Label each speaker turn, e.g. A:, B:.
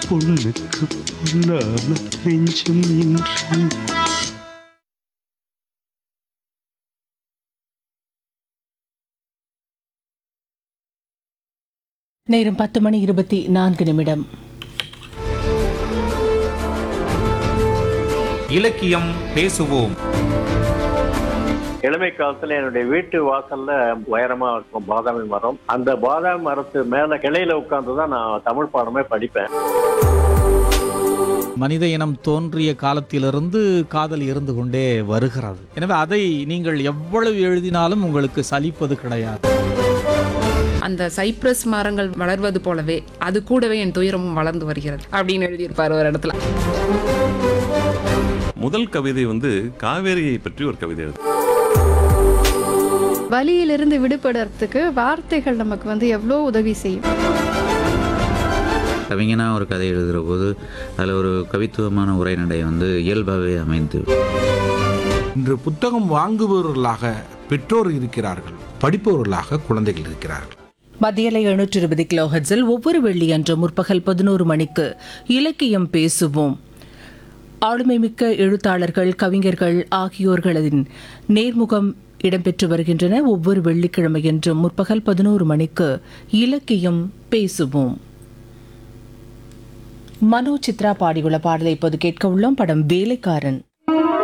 A: பொண்ணுக்கு பொண்ணான நெஞ்சம் இன்று
B: நேரம் பத்து மணி இருபத்தி நான்கு நிமிடம்
C: இலக்கியம் பேசுவோம்
D: இளமை காலத்துல என்னுடைய வீட்டு வாசல்ல உயரமா இருக்கும் பாதாமி மரம் அந்த பாதாமி மரத்து மேல கிளையில உட்கார்ந்து தான் நான் தமிழ் பாடமே படிப்பேன்
E: மனித இனம் தோன்றிய காலத்திலிருந்து காதல் இருந்து கொண்டே வருகிறது எனவே அதை நீங்கள் எவ்வளவு எழுதினாலும் உங்களுக்கு சலிப்பது கிடையாது
F: அந்த சைப்ரஸ் மரங்கள் வளர்வது போலவே அது கூடவே என் துயரமும் வளர்ந்து வருகிறது அப்படின்னு எழுதியிருப்பார் ஒரு இடத்துல
G: முதல் கவிதை வந்து காவேரியை பற்றி ஒரு கவிதை எழுது
H: வலியிலிருந்து விடுபடுறதுக்கு வார்த்தைகள் நமக்கு வந்து எவ்வளோ உதவி செய்யும்
I: கவிஞனாக ஒரு கதை எழுதுகிற போது அதில் ஒரு கவித்துவமான உரைநடை வந்து இயல்பாகவே அமைந்து
J: இன்று புத்தகம் வாங்குபவர்களாக பெற்றோர் இருக்கிறார்கள் படிப்பவர்களாக குழந்தைகள் இருக்கிறார்கள்
B: மத்தியலை எழுநூற்று இருபது கிலோ ஹெட்ஸில் ஒவ்வொரு வெள்ளியன்று முற்பகல் பதினோரு மணிக்கு இலக்கியம் பேசுவோம் ஆளுமைமிக்க எழுத்தாளர்கள் கவிஞர்கள் ஆகியோர்களின் நேர்முகம் இடம்பெற்று வருகின்றன ஒவ்வொரு வெள்ளிக்கிழமையன்றும் முற்பகல் பதினோரு மணிக்கு இலக்கியம் பேசுவோம் மனோ சித்ரா பாடியுள்ள பாடலை இப்போது கேட்க உள்ளோம் படம் வேலைக்காரன்